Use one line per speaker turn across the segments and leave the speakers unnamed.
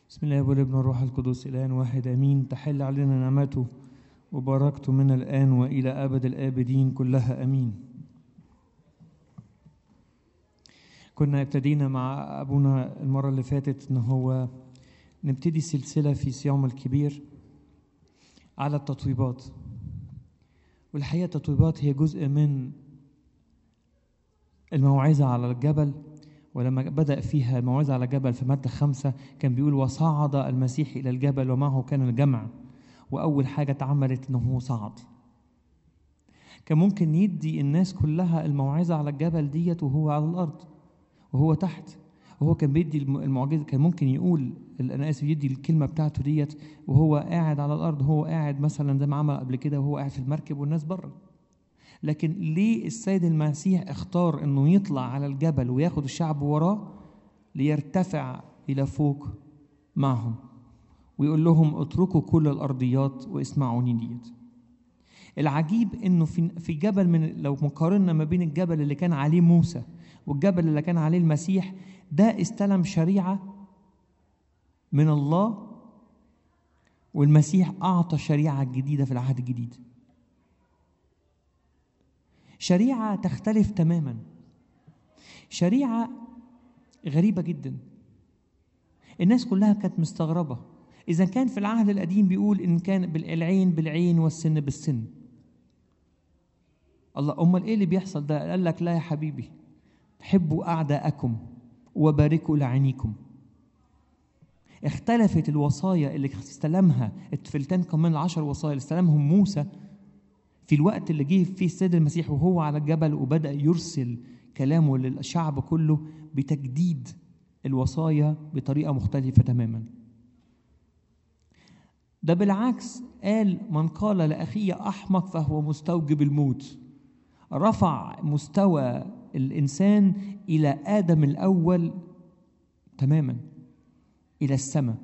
بسم الله والابن والروح القدس الآن واحد آمين تحل علينا نعمته وباركته من الآن وإلى أبد الآبدين كلها آمين كنا ابتدينا مع أبونا المرة اللي فاتت إن هو نبتدي سلسلة في صيام الكبير على التطويبات والحقيقة التطويبات هي جزء من الموعظة على الجبل ولما بدأ فيها الموعظة على الجبل في مادة خمسة كان بيقول وصعد المسيح إلى الجبل ومعه كان الجمع وأول حاجة اتعملت إنه هو صعد كان ممكن يدي الناس كلها الموعظة على الجبل ديت وهو على الأرض وهو تحت وهو كان بيدي المعجزة كان ممكن يقول أنا آسف يدي الكلمة بتاعته ديت وهو قاعد على الأرض وهو قاعد مثلا زي ما عمل قبل كده وهو قاعد في المركب والناس بره لكن ليه السيد المسيح اختار انه يطلع على الجبل وياخد الشعب وراه ليرتفع الى فوق معهم ويقول لهم اتركوا كل الارضيات واسمعوني ديت العجيب انه في في جبل من لو مقارنه ما بين الجبل اللي كان عليه موسى والجبل اللي كان عليه المسيح ده استلم شريعه من الله والمسيح اعطى شريعه جديده في العهد الجديد شريعة تختلف تماما شريعة غريبة جدا الناس كلها كانت مستغربة إذا كان في العهد القديم بيقول إن كان بالعين بالعين والسن بالسن الله أمال إيه اللي بيحصل ده قال لك لا يا حبيبي حبوا أعداءكم وباركوا لعينيكم اختلفت الوصايا اللي استلمها التفلتان كمان العشر وصايا اللي استلمهم موسى في الوقت اللي جه فيه السيد المسيح وهو على الجبل وبدأ يرسل كلامه للشعب كله بتجديد الوصايا بطريقة مختلفة تماما ده بالعكس قال من قال لأخيه أحمق فهو مستوجب الموت رفع مستوى الإنسان إلى آدم الأول تماما إلى السماء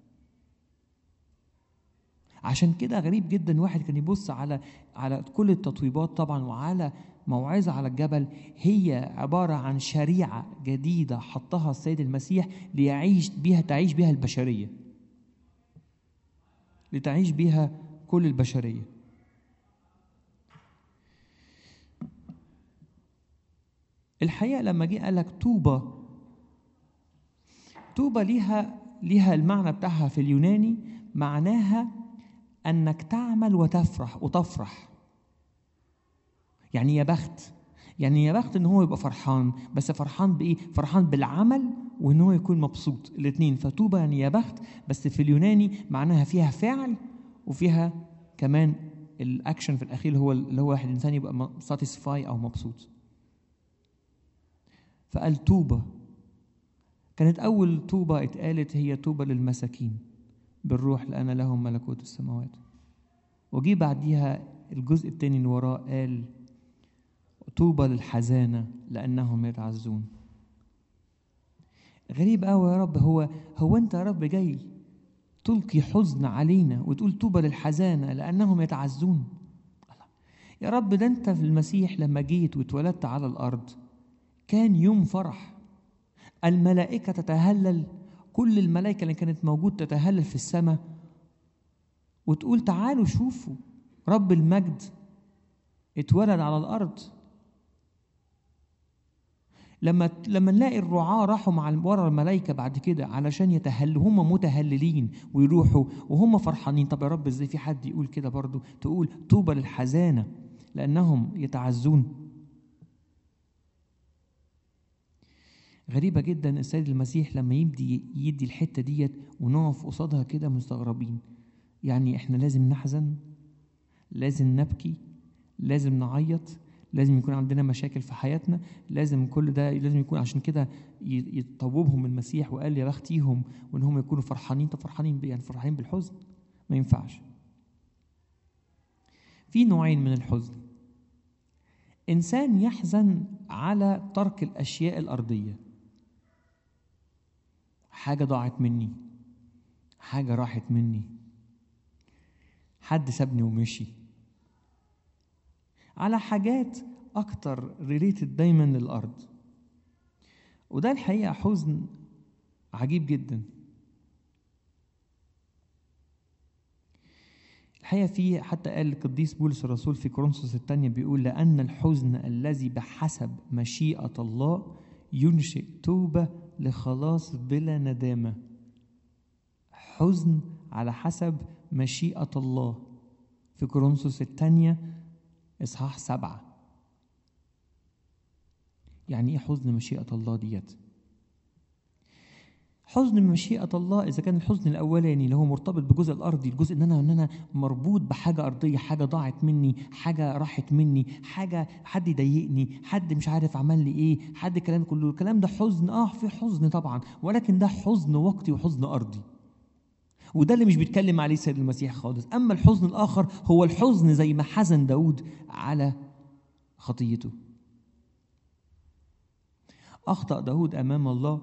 عشان كده غريب جدا واحد كان يبص على على كل التطويبات طبعا وعلى موعظة على الجبل هي عبارة عن شريعة جديدة حطها السيد المسيح ليعيش بها تعيش بها البشرية لتعيش بها كل البشرية الحقيقة لما جه قال لك طوبى طوبى ليها ليها المعنى بتاعها في اليوناني معناها انك تعمل وتفرح وتفرح يعني يا بخت يعني يا بخت ان هو يبقى فرحان بس فرحان بايه فرحان بالعمل وان هو يكون مبسوط الاثنين فطوبى يعني يا بخت بس في اليوناني معناها فيها فعل وفيها كمان الاكشن في الاخير اللي هو اللي هو واحد الانسان يبقى ساتيسفاي او مبسوط فقال طوبى كانت اول طوبى اتقالت هي طوبى للمساكين بالروح لأن لهم ملكوت السماوات وجي بعديها الجزء الثاني اللي وراه قال طوبى للحزانة لأنهم يتعزون غريب قوي يا رب هو هو أنت يا رب جاي تلقي حزن علينا وتقول طوبى للحزانة لأنهم يتعزون يا رب ده أنت في المسيح لما جيت واتولدت على الأرض كان يوم فرح الملائكة تتهلل كل الملائكة اللي كانت موجود تتهلل في السماء وتقول تعالوا شوفوا رب المجد اتولد على الأرض لما لما نلاقي الرعاة راحوا مع ورا الملائكة بعد كده علشان يتهلوا هم متهللين ويروحوا وهم فرحانين طب يا رب ازاي في حد يقول كده برضو تقول طوبى للحزانة لأنهم يتعزون غريبة جدا السيد المسيح لما يبدي يدي الحتة ديت ونقف قصادها كده مستغربين يعني احنا لازم نحزن لازم نبكي لازم نعيط لازم يكون عندنا مشاكل في حياتنا لازم كل ده لازم يكون عشان كده يطوبهم المسيح وقال يا بختيهم وان هم يكونوا فرحانين طب فرحانين يعني فرحانين بالحزن ما ينفعش في نوعين من الحزن انسان يحزن على ترك الاشياء الارضيه حاجة ضاعت مني حاجة راحت مني حد سابني ومشي على حاجات أكتر ريليتد دايما للأرض وده الحقيقة حزن عجيب جدا الحقيقة في حتى قال القديس بولس الرسول في كورنثوس الثانية بيقول لأن الحزن الذي بحسب مشيئة الله ينشئ توبة لخلاص بلا ندامة حزن على حسب مشيئة الله في كورنثوس الثانية إصحاح سبعة يعني إيه حزن مشيئة الله ديت؟ حزن مشيئة الله إذا كان الحزن الأولاني اللي هو مرتبط بالجزء الأرضي الجزء إن أنا إن أنا مربوط بحاجة أرضية حاجة ضاعت مني حاجة راحت مني حاجة حد يضايقني حد مش عارف عمل لي إيه حد كلام كله الكلام ده حزن آه في حزن طبعا ولكن ده حزن وقتي وحزن أرضي وده اللي مش بيتكلم عليه سيد المسيح خالص أما الحزن الآخر هو الحزن زي ما حزن داود على خطيته أخطأ داود أمام الله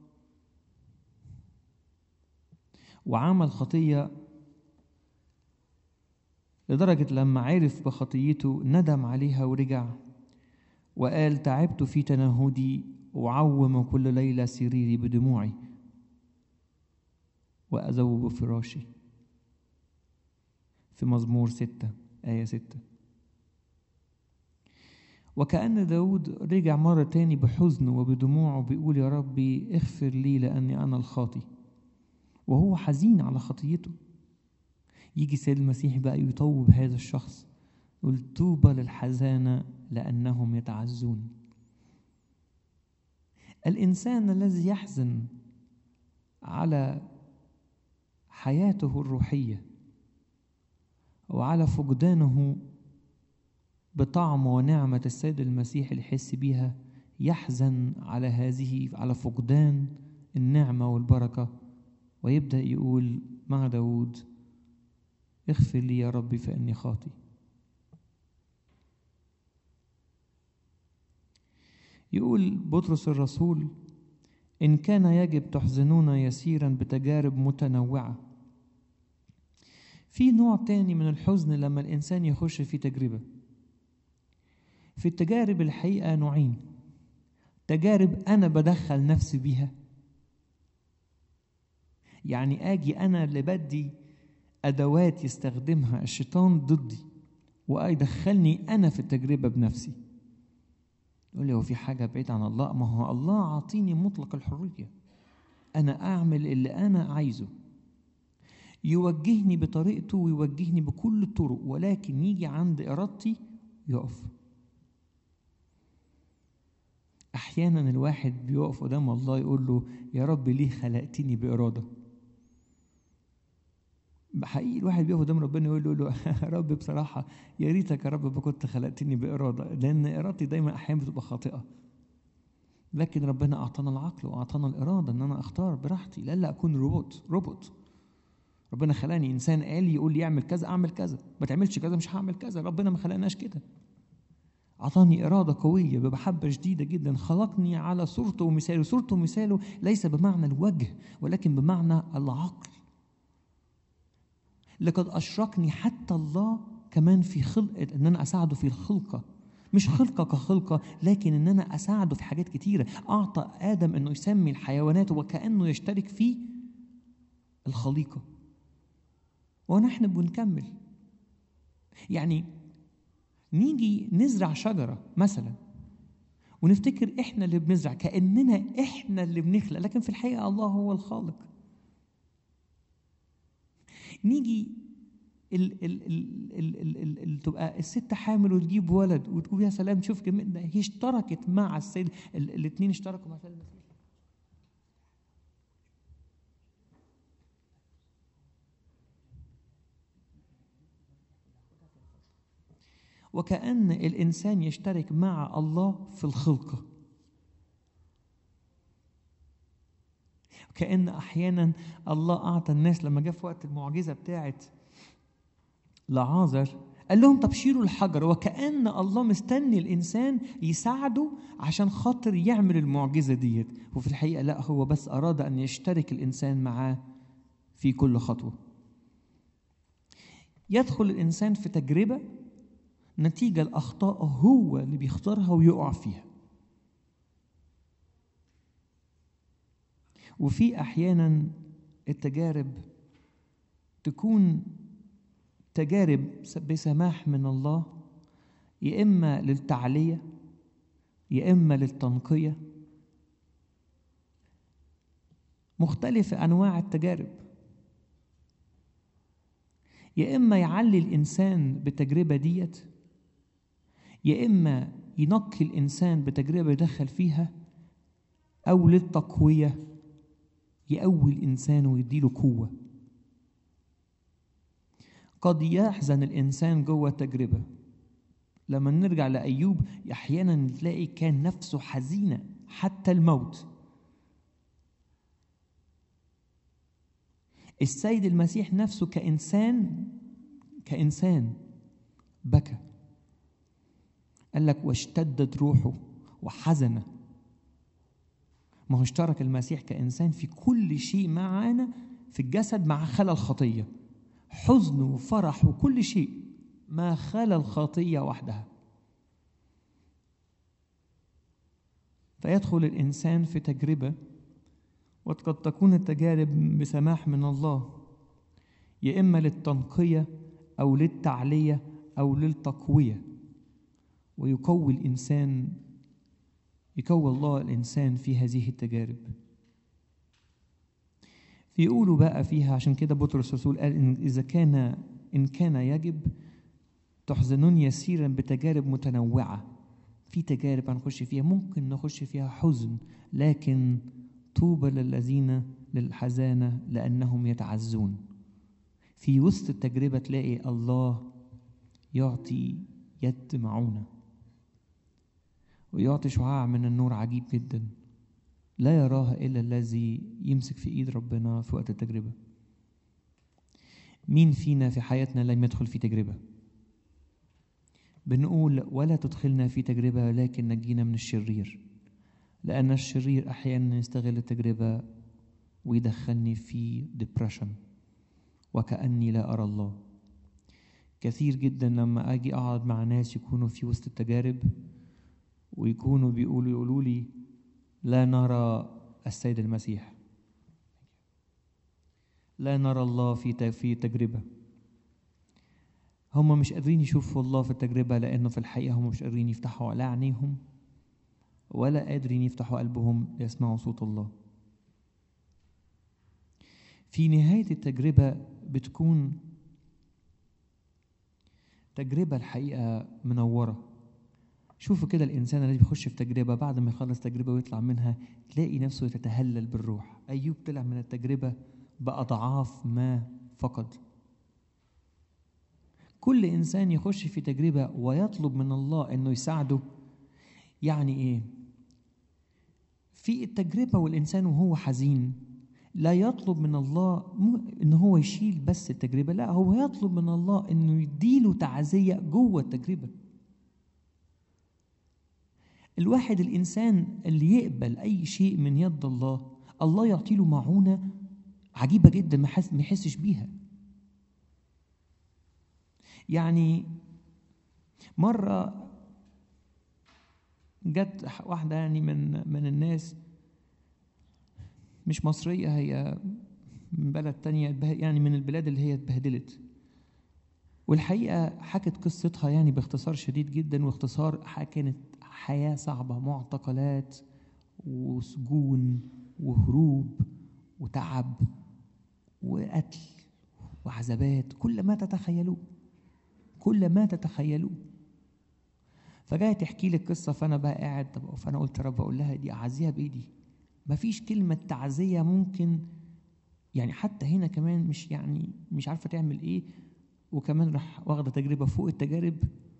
وعمل خطية لدرجة لما عرف بخطيته ندم عليها ورجع وقال تعبت في تنهدي أعوم كل ليلة سريري بدموعي وأذوب فراشي في مزمور ستة آية ستة وكأن داود رجع مرة تاني بحزن وبدموع وبيقول يا ربي اغفر لي لأني أنا الخاطي وهو حزين على خطيته يجي سيد المسيح بقى يطوب هذا الشخص يقول طوبى للحزانة لأنهم يتعزون الإنسان الذي يحزن على حياته الروحية وعلى فقدانه بطعم ونعمة السيد المسيح اللي يحس بيها يحزن على هذه على فقدان النعمة والبركة ويبدأ يقول مع داود اغفر لي يا ربي فإني خاطي يقول بطرس الرسول إن كان يجب تحزنون يسيرا بتجارب متنوعة في نوع تاني من الحزن لما الإنسان يخش في تجربة في التجارب الحقيقة نوعين تجارب أنا بدخل نفسي بيها يعني اجي انا اللي بدي ادوات يستخدمها الشيطان ضدي ويدخلني انا في التجربه بنفسي يقول لي هو في حاجه بعيد عن الله ما هو الله عاطيني مطلق الحريه انا اعمل اللي انا عايزه يوجهني بطريقته ويوجهني بكل الطرق ولكن يجي عند ارادتي يقف احيانا الواحد بيقف قدام الله يقول له يا رب ليه خلقتني باراده حقيقي الواحد بيقف قدام ربنا يقول له يا رب بصراحة يا ريتك يا رب ما كنت خلقتني بإرادة لأن إرادتي دايما أحيانا بتبقى خاطئة لكن ربنا أعطانا العقل وأعطانا الإرادة إن أنا أختار براحتي لا لا أكون روبوت روبوت ربنا خلاني إنسان آلي يقول لي اعمل كذا أعمل كذا ما تعملش كذا مش هعمل كذا ربنا ما خلقناش كده أعطاني إرادة قوية بمحبة شديدة جدا خلقني على صورته ومثاله صورته ومثاله ليس بمعنى الوجه ولكن بمعنى العقل لقد أشركني حتى الله كمان في خلقة إن أنا أساعده في الخلقة مش خلقة كخلقة لكن إن أنا أساعده في حاجات كتيرة أعطى آدم إنه يسمي الحيوانات وكأنه يشترك في الخليقة ونحن بنكمل يعني نيجي نزرع شجرة مثلا ونفتكر إحنا اللي بنزرع كأننا إحنا اللي بنخلق لكن في الحقيقة الله هو الخالق نيجي ال ال ال ال ال ال ال تبقى الست حامل وتجيب ولد وتقول يا سلام شوف جميل ده هي اشتركت مع السيد الاثنين اشتركوا مع السيد المسيح وكأن الإنسان يشترك مع الله في الخلقة كأن أحيانا الله أعطى الناس لما جاء في وقت المعجزة بتاعت لعازر قال لهم طب شيلوا الحجر وكأن الله مستني الإنسان يساعده عشان خاطر يعمل المعجزة ديت وفي الحقيقة لا هو بس أراد أن يشترك الإنسان معاه في كل خطوة يدخل الإنسان في تجربة نتيجة الأخطاء هو اللي بيختارها ويقع فيها وفي أحيانا التجارب تكون تجارب بسماح من الله يا اما للتعليه يا اما للتنقيه مختلف انواع التجارب يا اما يعلي الانسان بالتجربه ديت يا اما ينقي الانسان بتجربه يدخل فيها او للتقويه يقوي الانسان ويديله قوه قد يحزن الانسان جوه التجربه لما نرجع لايوب احيانا تلاقي كان نفسه حزينه حتى الموت السيد المسيح نفسه كإنسان كإنسان بكى قال لك واشتدت روحه وحزن ما هو اشترك المسيح كإنسان في كل شيء معانا في الجسد مع خلى الخطية حزن وفرح وكل شيء ما خلى الخطية وحدها فيدخل الإنسان في تجربة وقد تكون التجارب بسماح من الله يا اما للتنقيه او للتعليه او للتقويه ويقوي الانسان يقوي الله الانسان في هذه التجارب فيقولوا بقى فيها عشان كده بطرس الرسول قال إن إذا كان إن كان يجب تحزنون يسيرا بتجارب متنوعة في تجارب هنخش فيها ممكن نخش فيها حزن لكن طوبى للذين للحزانة لأنهم يتعزون في وسط التجربة تلاقي الله يعطي يد معونة ويعطي شعاع من النور عجيب جدا لا يراها إلا الذي يمسك في إيد ربنا في وقت التجربة مين فينا في حياتنا لم يدخل في تجربة بنقول ولا تدخلنا في تجربة لكن نجينا من الشرير لأن الشرير أحيانا يستغل التجربة ويدخلني في ديبرشن وكأني لا أرى الله كثير جدا لما أجي أقعد مع ناس يكونوا في وسط التجارب ويكونوا بيقولوا يقولوا لي لا نرى السيد المسيح لا نرى الله في في تجربة هم مش قادرين يشوفوا الله في التجربة لأنه في الحقيقة هم مش قادرين يفتحوا لا عينيهم ولا قادرين يفتحوا قلبهم ليسمعوا صوت الله في نهاية التجربة بتكون تجربة الحقيقة منورة شوفوا كده الإنسان الذي بيخش في تجربة بعد ما يخلص تجربة ويطلع منها تلاقي نفسه يتهلل بالروح أيوب طلع من التجربة بأضعاف ما فقد كل إنسان يخش في تجربة ويطلب من الله إنه يساعده يعني إيه؟ في التجربة والإنسان وهو حزين لا يطلب من الله إن هو يشيل بس التجربة لا هو يطلب من الله إنه يديله تعزية جوه التجربة الواحد الإنسان اللي يقبل أي شيء من يد الله الله يعطي له معونة عجيبة جدا ما يحسش بيها يعني مرة جت واحدة يعني من من الناس مش مصرية هي من بلد تانية يعني من البلاد اللي هي اتبهدلت والحقيقة حكت قصتها يعني باختصار شديد جدا واختصار كانت حياة صعبة معتقلات وسجون وهروب وتعب وقتل وعذابات كل ما تتخيلوه كل ما تتخيلوه فجاية تحكي لي القصة فأنا بقى قاعد طب فأنا قلت يا رب أقول لها دي أعزيها بإيدي مفيش كلمة تعزية ممكن يعني حتى هنا كمان مش يعني مش عارفة تعمل إيه وكمان راح واخدة تجربة فوق التجارب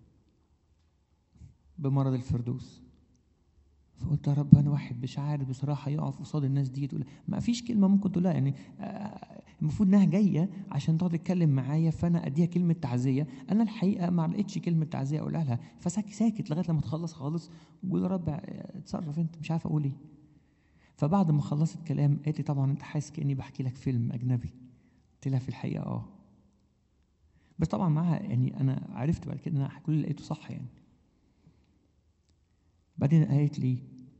بمرض الفردوس فقلت يا رب انا واحد مش عارف بصراحه يقف قصاد الناس دي تقول ما فيش كلمه ممكن تقولها يعني المفروض انها جايه عشان تقعد تتكلم معايا فانا اديها كلمه تعزيه انا الحقيقه ما لقيتش كلمه تعزيه اقولها لها فساكت ساكت لغايه لما تخلص خالص وقول يا رب اتصرف انت مش عارف اقول ايه فبعد ما خلصت كلام قالت لي طبعا انت حاسس كاني بحكي لك فيلم اجنبي قلت لها في الحقيقه اه بس طبعا معاها يعني انا عرفت بعد كده ان انا كل اللي لقيته صح يعني بعدين قالت لي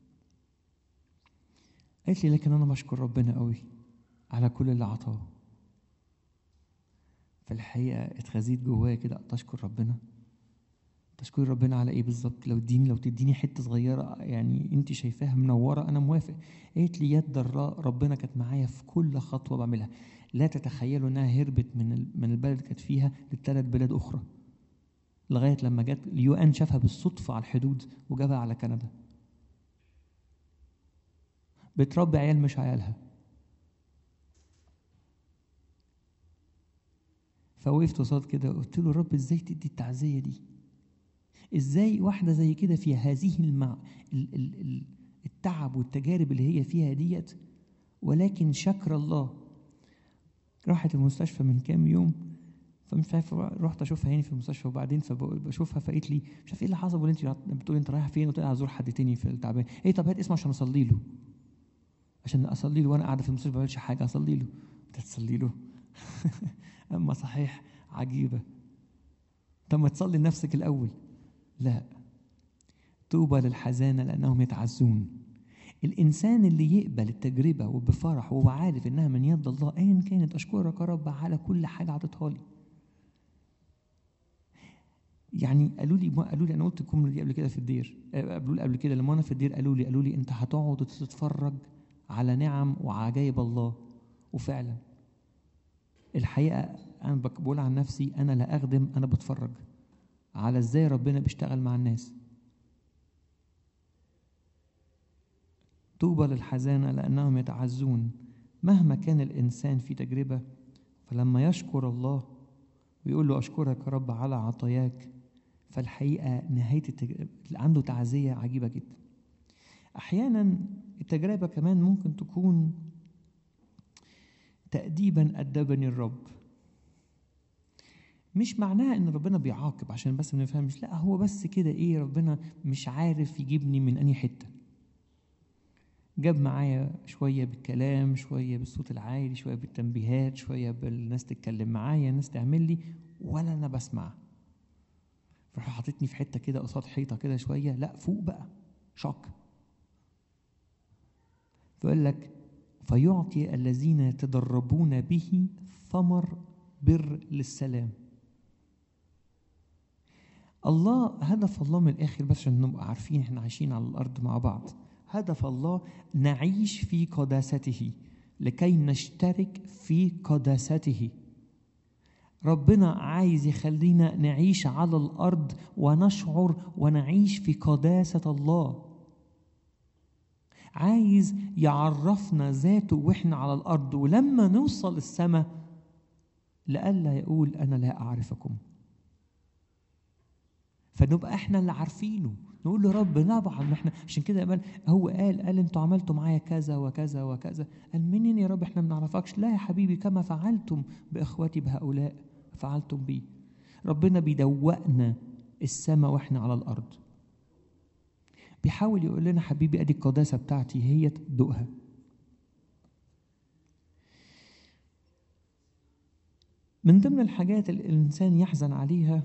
قالت لي لكن انا بشكر ربنا قوي على كل اللي عطاه في الحقيقة اتخزيت جوايا كده تشكر ربنا تشكر ربنا على ايه بالظبط لو اديني لو تديني حته صغيره يعني انت شايفاها منوره انا موافق قالت لي يد الر- ربنا كانت معايا في كل خطوه بعملها لا تتخيلوا انها هربت من ال- من البلد اللي كانت فيها لثلاث بلاد اخرى لغايه لما جت اليو ان شافها بالصدفه على الحدود وجابها على كندا بتربي عيال مش عيالها فوقفت قصاد كده قلت له رب ازاي تدي التعزيه دي ازاي واحده زي كده في هذه المع... ال... ال... ال... التعب والتجارب اللي هي فيها ديت ولكن شكر الله راحت المستشفى من كام يوم فمش عارف رحت اشوفها هنا في المستشفى وبعدين فبشوفها فقالت لي مش عارف ايه اللي حصل ولا انت بتقولي انت رايحه فين قلت لها ازور حد تاني في التعبان ايه طب هات اسمه عشان اصلي له عشان اصلي له وانا قاعده في المستشفى ما بعملش حاجه اصلي له انت تصلي له اما صحيح عجيبه طب ما تصلي لنفسك الاول لا طوبى للحزانه لانهم يتعزون الانسان اللي يقبل التجربه وبفرح وهو عارف انها من يد الله ايا كانت اشكرك يا رب على كل حاجه عطيتها لي يعني قالوا لي قالوا لي انا قلت الجمله دي قبل كده في الدير قالوا لي قبل كده لما انا في الدير قالوا لي قالوا لي انت هتقعد تتفرج على نعم وعجائب الله وفعلا الحقيقه انا بقول عن نفسي انا لا اخدم انا بتفرج على ازاي ربنا بيشتغل مع الناس طوبى للحزانة لأنهم يتعزون مهما كان الإنسان في تجربة فلما يشكر الله ويقول له أشكرك يا رب على عطاياك فالحقيقة نهاية التجربة عنده تعزية عجيبة جدا أحيانا التجربة كمان ممكن تكون تأديبا أدبني الرب مش معناها ان ربنا بيعاقب عشان بس ما نفهمش لا هو بس كده ايه ربنا مش عارف يجيبني من انهي حته جاب معايا شويه بالكلام شويه بالصوت العالي شويه بالتنبيهات شويه بالناس تتكلم معايا ناس تعمل لي ولا انا بسمع فراح حاططني في حته كده قصاد حيطه كده شويه لا فوق بقى شوك فيقول لك فيعطي الذين يتدربون به ثمر بر للسلام الله هدف الله من الاخر بس عشان نبقى عارفين احنا عايشين على الارض مع بعض هدف الله نعيش في قداسته لكي نشترك في قداسته ربنا عايز يخلينا نعيش على الارض ونشعر ونعيش في قداسه الله عايز يعرفنا ذاته واحنا على الارض ولما نوصل السماء لئلا يقول انا لا اعرفكم فنبقى احنا اللي عارفينه نقول له رب طبعا ما احنا عشان كده قال هو قال قال انتوا عملتوا معايا كذا وكذا وكذا قال منين يا رب احنا ما نعرفكش لا يا حبيبي كما فعلتم باخواتي بهؤلاء فعلتم بي ربنا بيدوقنا السماء واحنا على الارض بيحاول يقول لنا حبيبي ادي القداسه بتاعتي هي تدوقها من ضمن الحاجات اللي الانسان يحزن عليها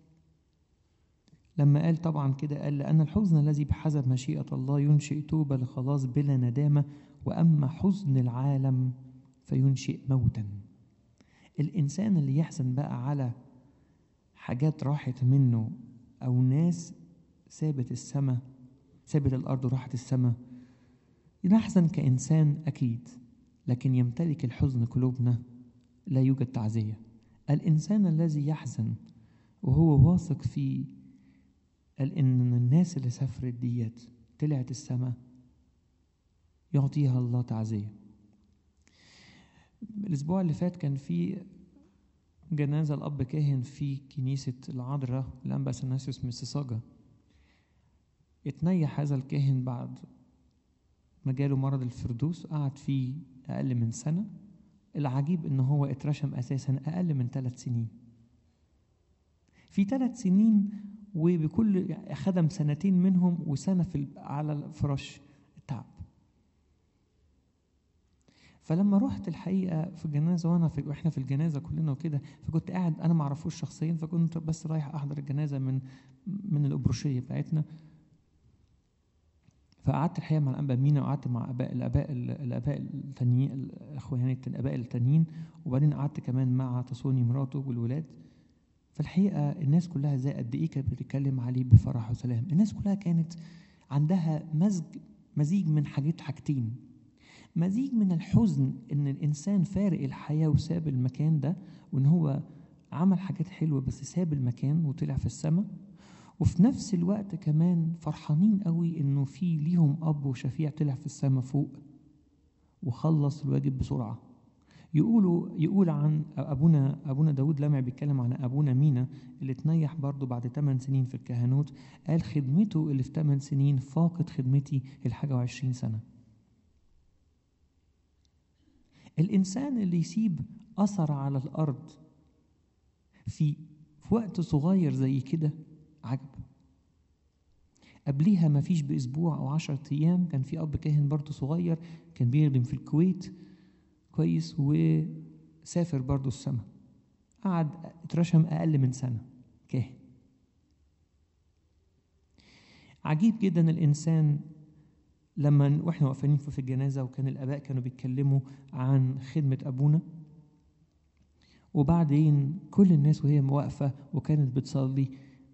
لما قال طبعا كده قال لأن الحزن الذي بحسب مشيئة الله ينشئ توبة لخلاص بلا ندامة وأما حزن العالم فينشئ موتا الإنسان اللي يحزن بقى على حاجات راحت منه أو ناس سابت السماء سابت الأرض وراحت السماء نحزن كإنسان أكيد لكن يمتلك الحزن قلوبنا لا يوجد تعزية الإنسان الذي يحزن وهو واثق في قال إن الناس اللي سافرت ديت طلعت السماء يعطيها الله تعزية الأسبوع اللي فات كان في جنازة الأب كاهن في كنيسة العذراء الأنبا سناسيوس ميسيساجا اتنيح هذا الكاهن بعد ما جاله مرض الفردوس قعد فيه أقل من سنة العجيب إن هو اترشم أساسا أقل من ثلاث سنين في ثلاث سنين وبكل خدم سنتين منهم وسنة في على الفراش التعب فلما رحت الحقيقة في الجنازة وأنا في وإحنا في الجنازة كلنا وكده فكنت قاعد أنا ما أعرفوش شخصيا فكنت بس رايح أحضر الجنازة من من الأبروشية بتاعتنا فقعدت الحقيقه مع الانبا مينا وقعدت مع اباء الاباء الاباء التانيين الاخوانيين الاباء التانيين وبعدين قعدت كمان مع تصوني مراته والولاد فالحقيقه الناس كلها زي قد ايه كانت بتتكلم عليه بفرح وسلام الناس كلها كانت عندها مزج مزيج من حاجات حاجتين مزيج من الحزن ان الانسان فارق الحياه وساب المكان ده وان هو عمل حاجات حلوه بس ساب المكان وطلع في السماء وفي نفس الوقت كمان فرحانين قوي انه في ليهم اب وشفيع طلع في السماء فوق وخلص الواجب بسرعه يقولوا يقول عن ابونا ابونا داود لمع بيتكلم عن ابونا مينا اللي تنيح برضه بعد 8 سنين في الكهنوت قال خدمته اللي في 8 سنين فاقت خدمتي الحاجه وعشرين سنه الانسان اللي يسيب اثر على الارض في في وقت صغير زي كده عجب قبليها ما فيش باسبوع او عشرة ايام كان في اب كاهن برضه صغير كان بيخدم في الكويت كويس وسافر برضه السماء قعد اترشم اقل من سنه كاهن عجيب جدا الانسان لما واحنا واقفين في الجنازه وكان الاباء كانوا بيتكلموا عن خدمه ابونا وبعدين كل الناس وهي واقفه وكانت بتصلي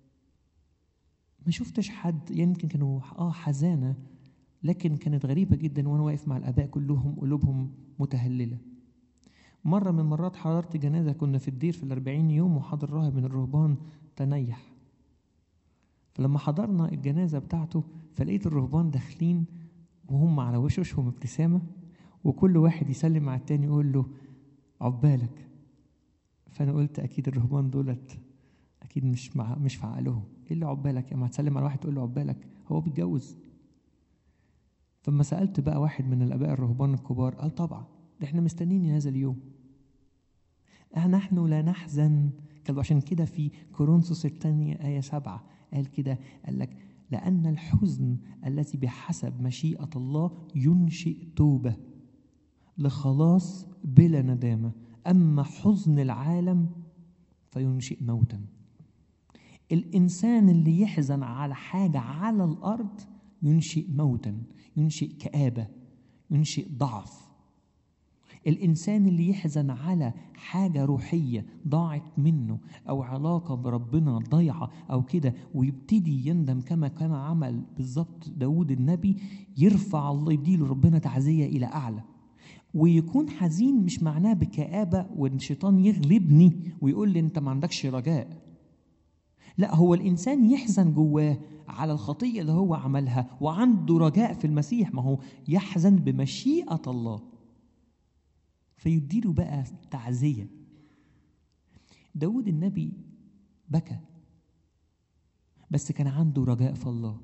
ما شفتش حد يمكن كانوا اه حزانه لكن كانت غريبه جدا وانا واقف مع الاباء كلهم قلوبهم متهلله مرة من مرات حضرت جنازة كنا في الدير في الأربعين يوم وحضر راهب من الرهبان تنيح فلما حضرنا الجنازة بتاعته فلقيت الرهبان داخلين وهم على وشوشهم ابتسامة وكل واحد يسلم على التاني يقول له عقبالك فأنا قلت أكيد الرهبان دولت أكيد مش مع مش في عقلهم إيه اللي عقبالك لما تسلم على واحد تقول له عقبالك هو بيتجوز فلما سألت بقى واحد من الآباء الرهبان الكبار قال طبعا ده احنا مستنيين هذا اليوم نحن لا نحزن قالوا عشان كده في كورنثوس الثانية آية سبعة قال كده قال لك لأن الحزن الذي بحسب مشيئة الله ينشئ توبة لخلاص بلا ندامة أما حزن العالم فينشئ موتا الإنسان اللي يحزن على حاجة على الأرض ينشئ موتا ينشئ كآبة ينشئ ضعف الإنسان اللي يحزن على حاجة روحية ضاعت منه أو علاقة بربنا ضايعة أو كده ويبتدي يندم كما كان عمل بالظبط داود النبي يرفع الله يديله ربنا تعزية إلى أعلى ويكون حزين مش معناه بكآبة والشيطان يغلبني ويقول لي أنت ما عندكش رجاء لا هو الإنسان يحزن جواه على الخطية اللي هو عملها وعنده رجاء في المسيح ما هو يحزن بمشيئة الله فيديله بقى تعزية داود النبي بكى بس كان عنده رجاء في الله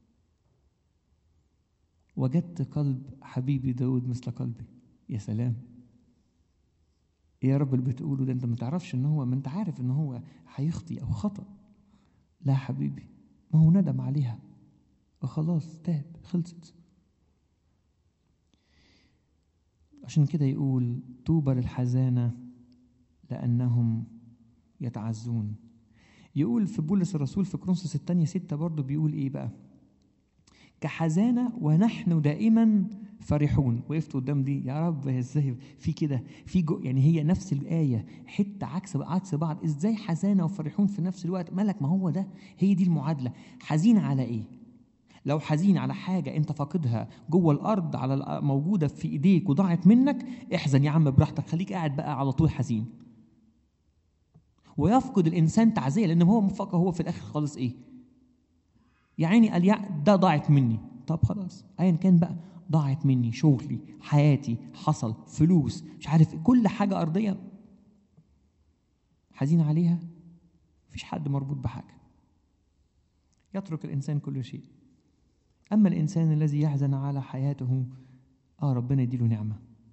وجدت قلب حبيبي داود مثل قلبي يا سلام إيه يا رب اللي بتقوله ده انت ما تعرفش ان هو ما انت عارف ان هو هيخطي او خطأ لا حبيبي ما هو ندم عليها وخلاص تاب خلصت عشان كده يقول طوبى للحزانة لأنهم يتعزون يقول في بولس الرسول في كرونسوس الثانية ستة برضه بيقول إيه بقى كحزانة ونحن دائما فرحون وقفت قدام دي يا رب ازاي في كده في جو يعني هي نفس الآية حتة عكس عكس بعض ازاي حزانة وفرحون في نفس الوقت مالك ما هو ده هي دي المعادلة حزين على ايه لو حزين على حاجة أنت فاقدها جوه الأرض على موجودة في إيديك وضاعت منك احزن يا عم براحتك خليك قاعد بقى على طول حزين ويفقد الإنسان تعزية لأن هو مفكر هو في الآخر خالص إيه يا عيني قال يا ده ضاعت مني طب خلاص أيا كان بقى ضاعت مني شغلي حياتي حصل فلوس مش عارف كل حاجة أرضية حزين عليها مفيش حد مربوط بحاجة يترك الإنسان كل شيء أما الإنسان الذي يحزن على حياته آه ربنا يديله نعمة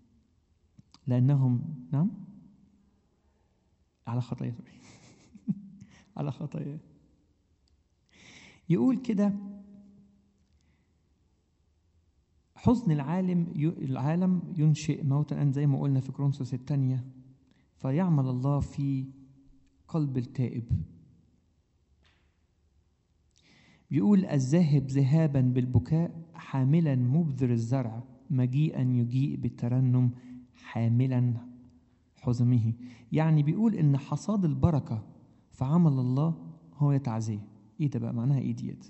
لأنهم نعم على خطايا على خطايا يقول كده حزن العالم العالم ينشئ موتا زي ما قلنا في كرونسوس الثانية فيعمل الله في قلب التائب بيقول الذاهب ذهابا بالبكاء حاملا مبذر الزرع مجيئا يجيء بالترنم حاملا حزمه يعني بيقول ان حصاد البركه في عمل الله هو يتعزيه ايه ده بقى معناها ايه ديت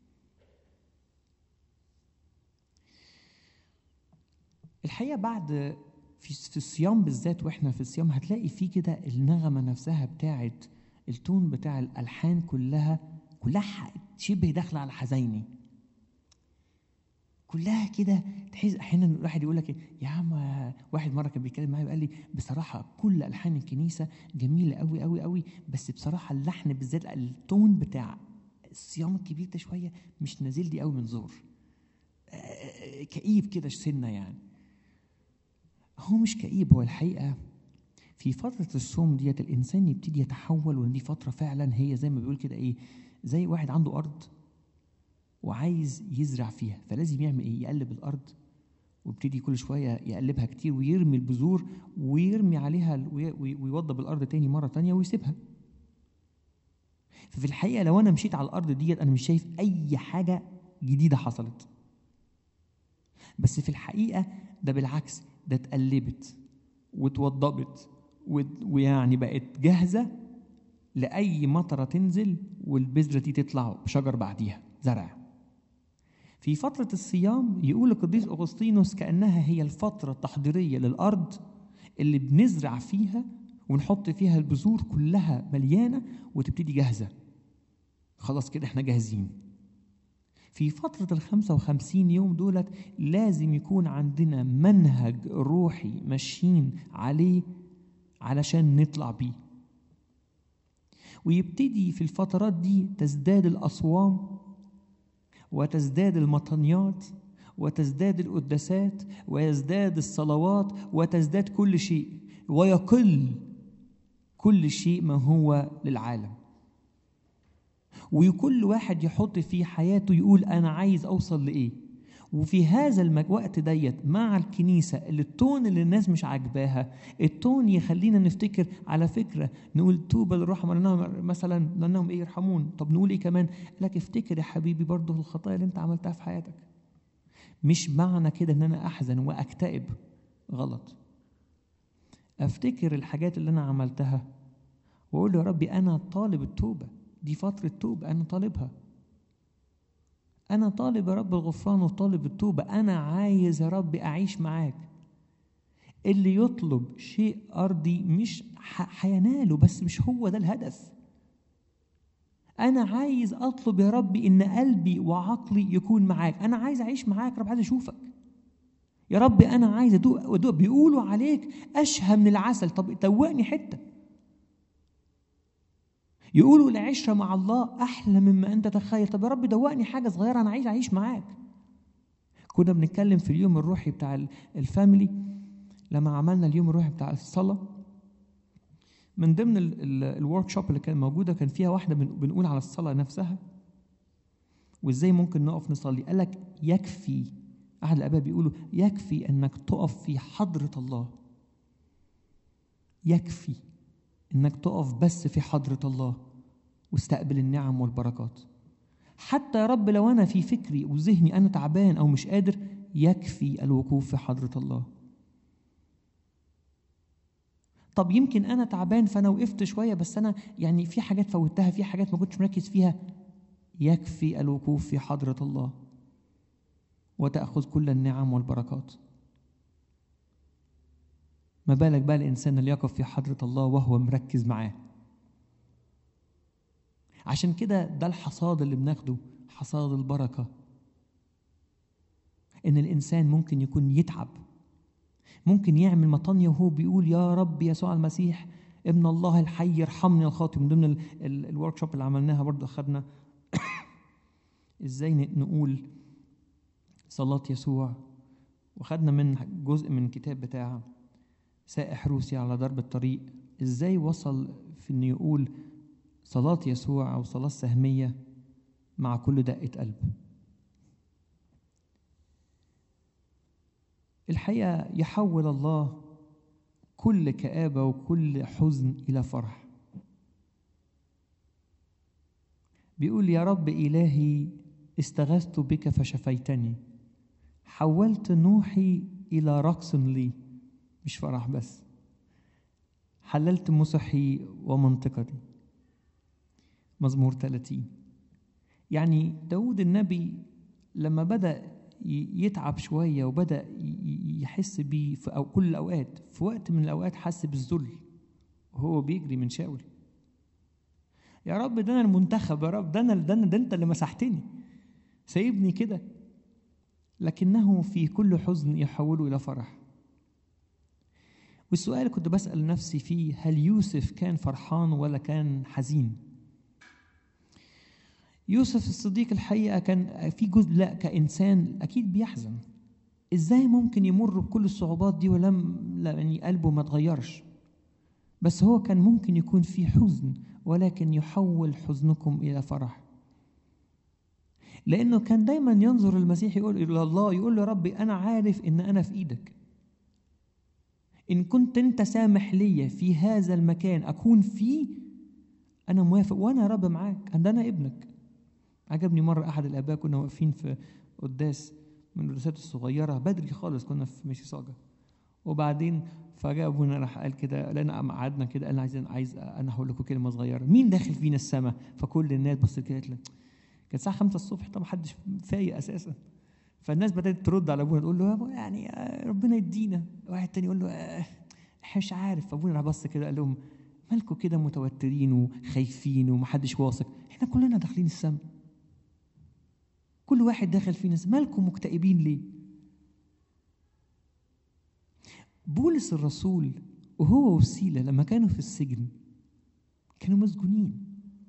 الحقيقه بعد في في الصيام بالذات واحنا في الصيام هتلاقي فيه كده النغمه نفسها بتاعت التون بتاع الالحان كلها كلها شبه داخله على حزيني كلها كده تحس احيانا الواحد يقول لك يا عم واحد مره كان بيتكلم معايا وقال لي بصراحه كل الحان الكنيسه جميله قوي قوي قوي بس بصراحه اللحن بالذات التون بتاع الصيام الكبير ده شويه مش نازل لي قوي من زور كئيب كده سنه يعني هو مش كئيب هو الحقيقه في فترة الصوم ديت الإنسان يبتدي يتحول وإن دي فترة فعلا هي زي ما بيقول كده إيه زي واحد عنده أرض وعايز يزرع فيها فلازم يعمل ايه يقلب الارض ويبتدي كل شويه يقلبها كتير ويرمي البذور ويرمي عليها ويوضب الارض تاني مره تانية ويسيبها ففي الحقيقه لو انا مشيت على الارض ديت انا مش شايف اي حاجه جديده حصلت بس في الحقيقه ده بالعكس ده اتقلبت واتوضبت ويعني بقت جاهزه لاي مطره تنزل والبذره دي تطلع بشجر بعديها زرع في فترة الصيام يقول القديس أغسطينوس كأنها هي الفترة التحضيرية للأرض اللي بنزرع فيها ونحط فيها البذور كلها مليانة وتبتدي جاهزة خلاص كده احنا جاهزين في فترة الخمسة وخمسين يوم دولت لازم يكون عندنا منهج روحي ماشيين عليه علشان نطلع بيه ويبتدي في الفترات دي تزداد الأصوام وتزداد المطنيات وتزداد القداسات ويزداد الصلوات وتزداد كل شيء ويقل كل شيء ما هو للعالم وكل واحد يحط في حياته يقول انا عايز اوصل لايه وفي هذا الوقت ديت مع الكنيسة اللي التون اللي الناس مش عاجباها التون يخلينا نفتكر على فكرة نقول توبة للرحمة لأنهم مثلا لأنهم إيه يرحمون طب نقول إيه كمان لك افتكر يا حبيبي برضه الخطايا اللي أنت عملتها في حياتك مش معنى كده إن أنا أحزن وأكتئب غلط أفتكر الحاجات اللي أنا عملتها وأقول له يا ربي أنا طالب التوبة دي فترة توبة أنا طالبها أنا طالب يا رب الغفران وطالب التوبة أنا عايز يا رب أعيش معاك اللي يطلب شيء أرضي مش هيناله بس مش هو ده الهدف أنا عايز أطلب يا رب إن قلبي وعقلي يكون معاك أنا عايز أعيش معاك يا رب عايز أشوفك يا رب أنا عايز أدوق, أدوق بيقولوا عليك أشهى من العسل طب دوقني حتة يقولوا العشرة مع الله أحلى مما أنت تتخيل طب يا رب دوقني حاجة صغيرة أنا عايز أعيش معاك كنا بنتكلم في اليوم الروحي بتاع الفاميلي لما عملنا اليوم الروحي بتاع الصلاة من ضمن الورك شوب اللي كانت موجودة كان فيها واحدة بنقول على الصلاة نفسها وازاي ممكن نقف نصلي قال لك يكفي أحد الآباء بيقولوا يكفي أنك تقف في حضرة الله يكفي انك تقف بس في حضرة الله واستقبل النعم والبركات حتى يا رب لو انا في فكري وذهني انا تعبان او مش قادر يكفي الوقوف في حضرة الله طب يمكن انا تعبان فانا وقفت شويه بس انا يعني في حاجات فوتها في حاجات ما كنتش مركز فيها يكفي الوقوف في حضره الله وتاخذ كل النعم والبركات ما بالك بقى الانسان اللي يقف في حضره الله وهو مركز معاه عشان كده ده الحصاد اللي بناخده حصاد البركه ان الانسان ممكن يكون يتعب ممكن يعمل مطانية وهو بيقول يا رب يسوع المسيح ابن الله الحي ارحمني الخاطئ من ضمن الورك شوب اللي عملناها برضه اخذنا ازاي نقول صلاة يسوع وخدنا من جزء من الكتاب بتاع سائح روسي على درب الطريق ازاي وصل في انه يقول صلاة يسوع او صلاة سهمية مع كل دقة قلب الحقيقة يحول الله كل كآبة وكل حزن إلى فرح بيقول يا رب إلهي استغثت بك فشفيتني حولت نوحي إلى رقص لي مش فرح بس حللت مسحي ومنطقتي مزمور 30 يعني داود النبي لما بدأ يتعب شوية وبدأ يحس بيه في أو كل الأوقات في وقت من الأوقات حس بالذل وهو بيجري من شاول يا رب ده أنا المنتخب يا رب ده أنا ده, أنا ده أنت اللي مسحتني سايبني كده لكنه في كل حزن يحوله إلى فرح والسؤال اللي كنت بسأل نفسي فيه هل يوسف كان فرحان ولا كان حزين يوسف الصديق الحقيقة كان في جزء لا كإنسان أكيد بيحزن إزاي ممكن يمر بكل الصعوبات دي ولم يعني قلبه ما تغيرش بس هو كان ممكن يكون في حزن ولكن يحول حزنكم إلى فرح لأنه كان دايما ينظر المسيح يقول إلى الله يقول له ربي أنا عارف إن أنا في إيدك إن كنت أنت سامح لي في هذا المكان أكون فيه أنا موافق وأنا يا رب معاك ده أنا ابنك عجبني مرة أحد الآباء كنا واقفين في قداس من القداسات الصغيرة بدري خالص كنا في ميسيساجا وبعدين فجاء ابونا راح قال كده لقينا قعدنا كده قال عايز عايز انا هقول لكم كلمه صغيره مين داخل فينا السماء فكل الناس بصت كده قالت كانت الساعه 5 الصبح طبعا محدش فايق اساسا فالناس بدات ترد على ابونا تقول له يعني ربنا يدينا واحد تاني يقول له احنا مش عارف فابونا راح بص كده قال لهم مالكم كده متوترين وخايفين ومحدش واثق احنا كلنا داخلين السماء كل واحد داخل فينا مالكم مكتئبين ليه بولس الرسول وهو وسيله لما كانوا في السجن كانوا مسجونين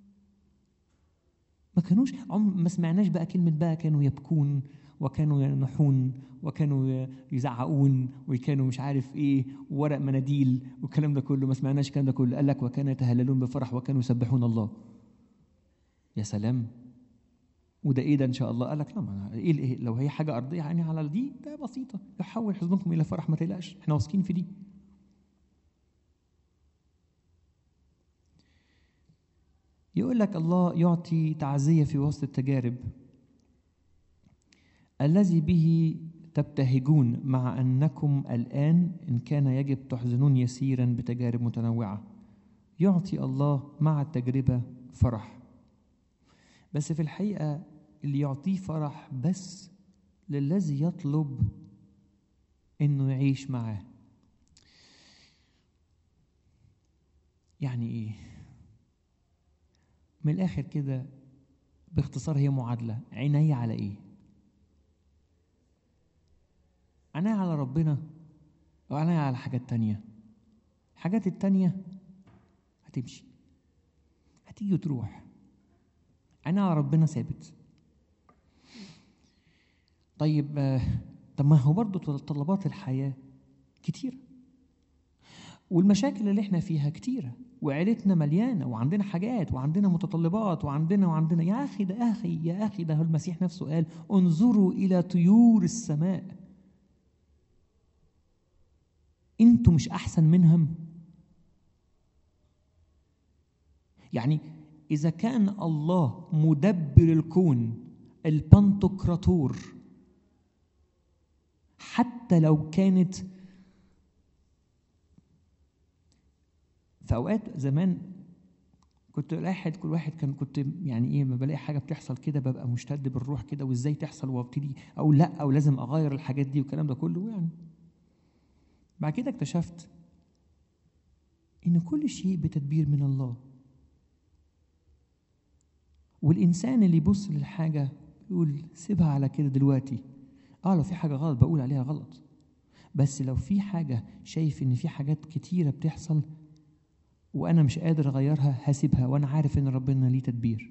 ما كانوش عم ما سمعناش بقى كلمة بقى كانوا يبكون وكانوا ينحون وكانوا يزعقون وكانوا مش عارف ايه وورق مناديل والكلام ده كله ما سمعناش الكلام ده كله قال لك وكانوا يتهللون بفرح وكانوا يسبحون الله يا سلام وده ايه ده ان شاء الله قال لك لا ما ايه إيه لو هي حاجه ارضيه يعني على دي ده بسيطه يحول حزنكم الى فرح ما تقلقش احنا واثقين في دي يقول لك الله يعطي تعزيه في وسط التجارب الذي به تبتهجون مع انكم الان ان كان يجب تحزنون يسيرا بتجارب متنوعه يعطي الله مع التجربه فرح بس في الحقيقه اللي يعطيه فرح بس للذي يطلب انه يعيش معاه يعني ايه من الاخر كده باختصار هي معادله عيني على ايه عيني على ربنا وعيني على حاجات تانية الحاجات التانية هتمشي هتيجي وتروح عيني على ربنا ثابت طيب طب ما هو برضه طلبات الحياة كتيرة والمشاكل اللي احنا فيها كتيرة وعيلتنا مليانة وعندنا حاجات وعندنا متطلبات وعندنا وعندنا يا أخي ده يا أخي يا أخي ده المسيح نفسه قال انظروا إلى طيور السماء انتوا مش أحسن منهم يعني إذا كان الله مدبر الكون البنتوكراتور حتى لو كانت في اوقات زمان كنت لاحظ كل واحد كان كنت يعني ايه لما بلاقي حاجه بتحصل كده ببقى مشتد بالروح كده وازاي تحصل وابتدي او لا او لازم اغير الحاجات دي والكلام ده كله يعني بعد كده اكتشفت ان كل شيء بتدبير من الله والانسان اللي يبص للحاجه يقول سيبها على كده دلوقتي اه لو في حاجه غلط بقول عليها غلط بس لو في حاجه شايف ان في حاجات كتيره بتحصل وانا مش قادر اغيرها هسيبها وانا عارف ان ربنا ليه تدبير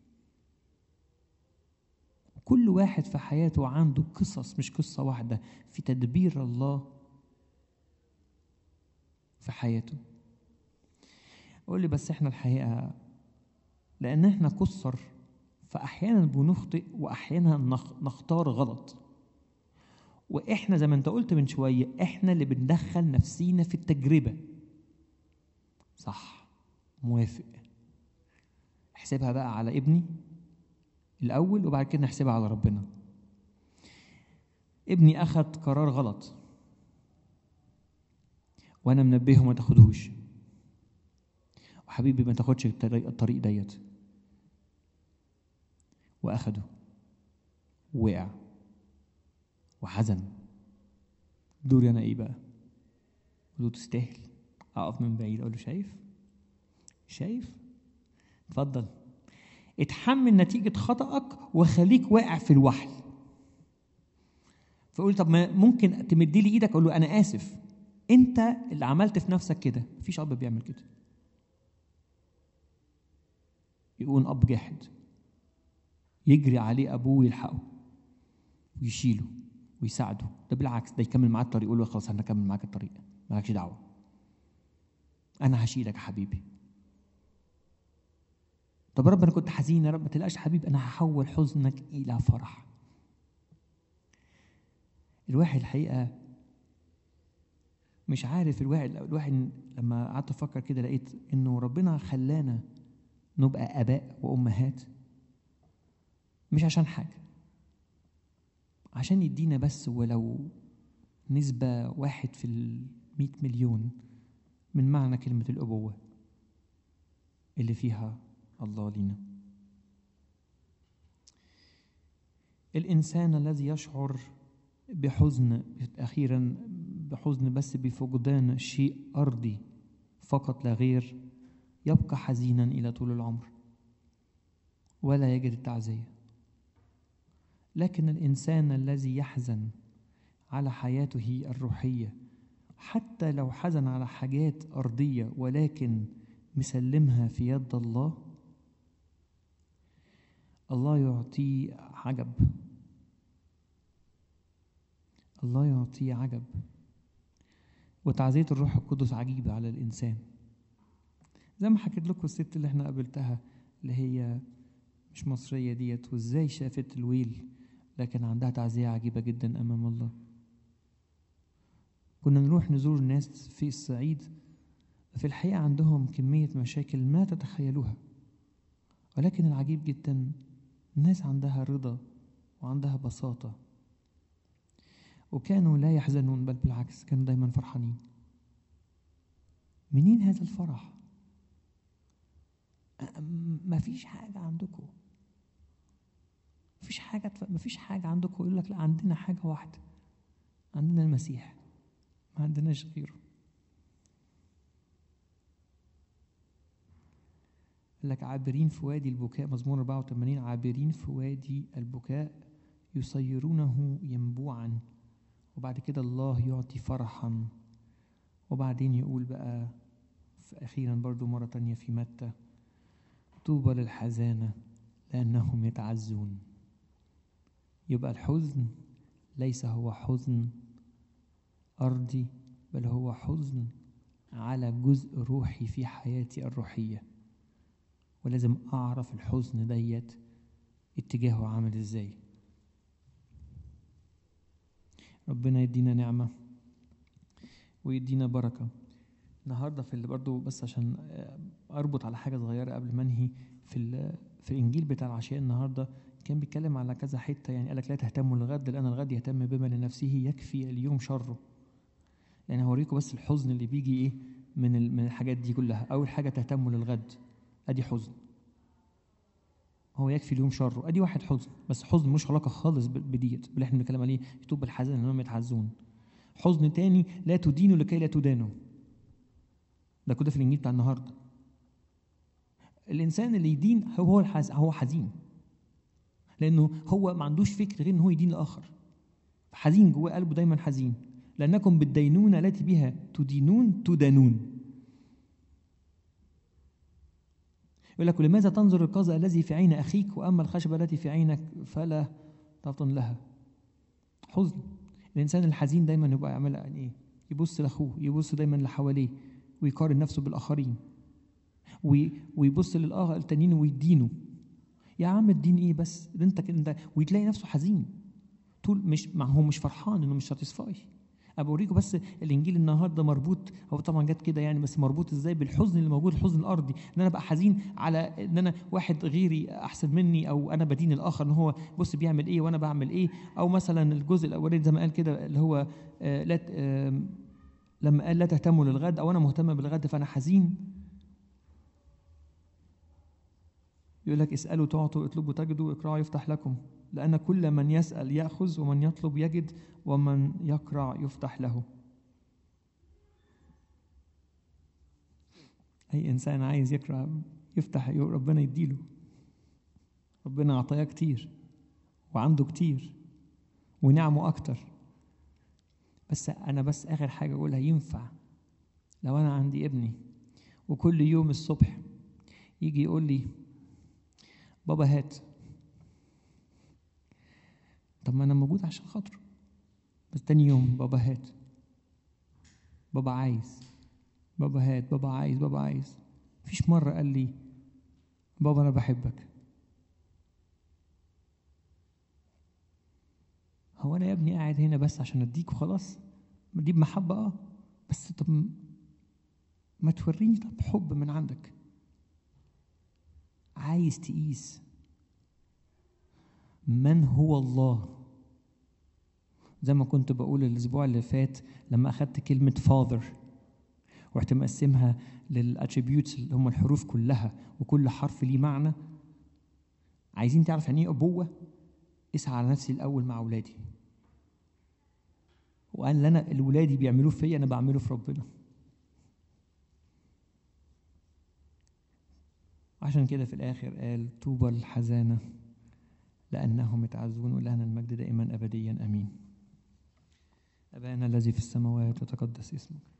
كل واحد في حياته عنده قصص مش قصه واحده في تدبير الله في حياته قول لي بس احنا الحقيقه لان احنا كسر فاحيانا بنخطئ واحيانا نختار غلط واحنا زي ما انت قلت من شويه احنا اللي بندخل نفسينا في التجربه صح موافق احسبها بقى على ابني الاول وبعد كده نحسبها على ربنا ابني اخذ قرار غلط وانا منبهه ما تاخدهوش وحبيبي ما تاخدش الطريق, الطريق ديت واخده وقع وحزن دوري انا ايه بقى قلت له تستاهل اقف من بعيد اقول له شايف شايف اتفضل اتحمل نتيجة خطأك وخليك واقع في الوحل فقول طب ما ممكن تمدي لي ايدك اقول له انا اسف انت اللي عملت في نفسك كده مفيش اب بيعمل كده يكون اب جاحد يجري عليه ابوه ويلحقه ويشيله ويساعده ده بالعكس ده يكمل معاه الطريق يقول له خلاص انا هكمل معاك الطريق مالكش دعوه انا هشيلك يا حبيبي طب يا رب انا كنت حزين يا رب ما تلاقيش حبيبي انا هحول حزنك الى فرح الواحد الحقيقه مش عارف الواحد الواحد لما قعدت افكر كده لقيت انه ربنا خلانا نبقى اباء وامهات مش عشان حاجه عشان يدينا بس ولو نسبة واحد في المئة مليون من معنى كلمة الأبوة اللي فيها الله لينا الإنسان الذي يشعر بحزن أخيرا بحزن بس بفقدان شيء أرضي فقط لا غير يبقى حزينا إلى طول العمر ولا يجد التعزية لكن الإنسان الذي يحزن على حياته الروحية حتى لو حزن على حاجات أرضية ولكن مسلمها في يد الله الله يعطيه عجب الله يعطيه عجب وتعزية الروح القدس عجيبة على الإنسان زي ما حكيت لكم الست اللي احنا قابلتها اللي هي مش مصرية ديت وازاي شافت الويل لكن عندها تعزية عجيبة جدا أمام الله كنا نروح نزور ناس في الصعيد في الحقيقة عندهم كمية مشاكل ما تتخيلوها ولكن العجيب جدا الناس عندها رضا وعندها بساطة وكانوا لا يحزنون بل بالعكس كانوا دايما فرحانين منين هذا الفرح ما فيش حاجة عندكم مفيش حاجة مفيش حاجة عندكم يقول لك لا عندنا حاجة واحدة عندنا المسيح ما عندناش غيره قال لك عابرين في وادي البكاء مزمور 84 عابرين في وادي البكاء يصيرونه ينبوعا وبعد كده الله يعطي فرحا وبعدين يقول بقى في أخيرا برضو مرة تانية في متى طوبى للحزانة لأنهم يتعزون يبقى الحزن ليس هو حزن أرضي بل هو حزن على جزء روحي في حياتي الروحية ولازم أعرف الحزن ديت اتجاهه عامل ازاي ربنا يدينا نعمة ويدينا بركة النهاردة في اللي برضو بس عشان أربط على حاجة صغيرة قبل ما أنهي في في الإنجيل بتاع العشاء النهاردة كان بيتكلم على كذا حتة يعني قالك لا تهتموا للغد لأن الغد يهتم بما لنفسه يكفي اليوم شره يعني هوريكم بس الحزن اللي بيجي إيه من من الحاجات دي كلها أول حاجة تهتموا للغد أدي حزن هو يكفي اليوم شره ادي واحد حزن بس حزن مش علاقه خالص بديت باللي احنا بنتكلم عليه يتوب بالحزن انهم يتحزون حزن تاني لا تدينوا لكي لا تدانوا ده كده في الانجيل بتاع النهارده الانسان اللي يدين هو هو الحز... هو حزين لانه هو ما عندوش فكر غير ان هو يدين الاخر حزين جواه قلبه دايما حزين لانكم بالدينونه التي بها تدينون تدانون يقول لك لماذا تنظر القذى الذي في عين أخيك وأما الخشبة التي في عينك فلا تطن لها حزن الإنسان الحزين دايما يبقى يعمل يعني إيه يبص لأخوه يبص دايما لحواليه ويقارن نفسه بالآخرين ويبص للآخر التانيين ويدينه يا عم الدين ايه بس ده انت كده ويتلاقي نفسه حزين طول مش ما هو مش فرحان انه مش ساتيسفاي ابقى اوريكم بس الانجيل النهارده مربوط هو طبعا جت كده يعني بس مربوط ازاي بالحزن اللي موجود الحزن الارضي ان انا ابقى حزين على ان انا واحد غيري احسن مني او انا بدين الاخر ان هو بص بيعمل ايه وانا بعمل ايه او مثلا الجزء الاولاني زي ما قال كده اللي هو آه لا ت- آم، لما قال لا تهتموا للغد او انا مهتم بالغد فانا حزين يقول لك اسالوا تعطوا اطلبوا تجدوا اقرعوا يفتح لكم لان كل من يسال ياخذ ومن يطلب يجد ومن يقرع يفتح له اي انسان عايز يقرا يفتح ربنا يديله ربنا عطاياه كتير وعنده كتير ونعمه اكتر بس انا بس اخر حاجه اقولها ينفع لو انا عندي ابني وكل يوم الصبح يجي يقول لي بابا هات طب ما انا موجود عشان خاطره بس تاني يوم بابا هات بابا عايز بابا هات بابا عايز بابا عايز مفيش مرة قال لي بابا أنا بحبك هو أنا يا ابني قاعد هنا بس عشان أديك وخلاص دي بمحبة أه بس طب م- ما توريني طب حب من عندك عايز تقيس من هو الله زي ما كنت بقول الاسبوع اللي فات لما اخدت كلمه فاذر ورحت مقسمها للاتريبيوتس اللي هم الحروف كلها وكل حرف ليه معنى عايزين تعرف يعني ايه ابوه اسعى على نفسي الاول مع اولادي وقال اللي انا الولادي بيعملوه فيا انا بعمله في ربنا عشان كده في الاخر قال طوبى الحزانه لانهم يتعزون ولنا المجد دائما ابديا امين ابانا الذي في السماوات يتقدس اسمك